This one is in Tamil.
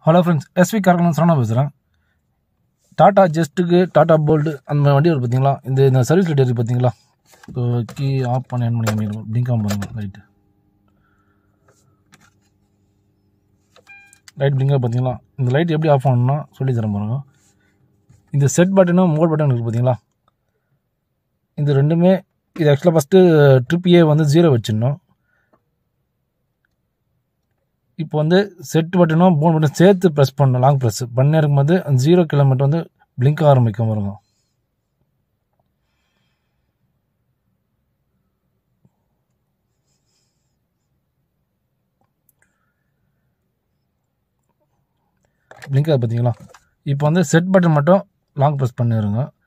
ஹலோ ஃப்ரெண்ட்ஸ் எஸ்வி கார்கன் சரணா பேசுகிறேன் டாட்டா ஜெஸ்ட்டுக்கு டாட்டா போல்டு அந்த மாதிரி வண்டி வருது பார்த்தீங்களா இந்த இந்த சர்வீஸ் லைட் இருக்குது பார்த்தீங்களா இப்போ கீ ஆஃப் பண்ணி ஆன் பண்ணி பிளிங்க் ஆன் பண்ணுங்க லைட்டு லைட் பிளிங்காக பார்த்தீங்களா இந்த லைட் எப்படி ஆஃப் பண்ணணும்னா சொல்லி தரேன் பாருங்க இந்த செட் பட்டனும் மோட் பட்டன் இருக்குது பார்த்தீங்களா இந்த ரெண்டுமே இது ஆக்சுவலாக ஃபஸ்ட்டு ட்ரிப் ஏ வந்து ஜீரோ வச்சிடணும் இப்போ வந்து செட் பட்டனும் போன் பட்டன் சேர்த்து ப்ரெஸ் பண்ணணும் லாங் ப்ரெஸ் பண்ணி இருக்கும்போது அந்த ஜீரோ கிலோமீட்டர் வந்து பிளிங்க் ஆரம்பிக்கும் பாருங்க பிளிங்காக பார்த்தீங்களா இப்போ வந்து செட் பட்டன் மட்டும் லாங் ப்ரெஸ் பண்ணிடுங்க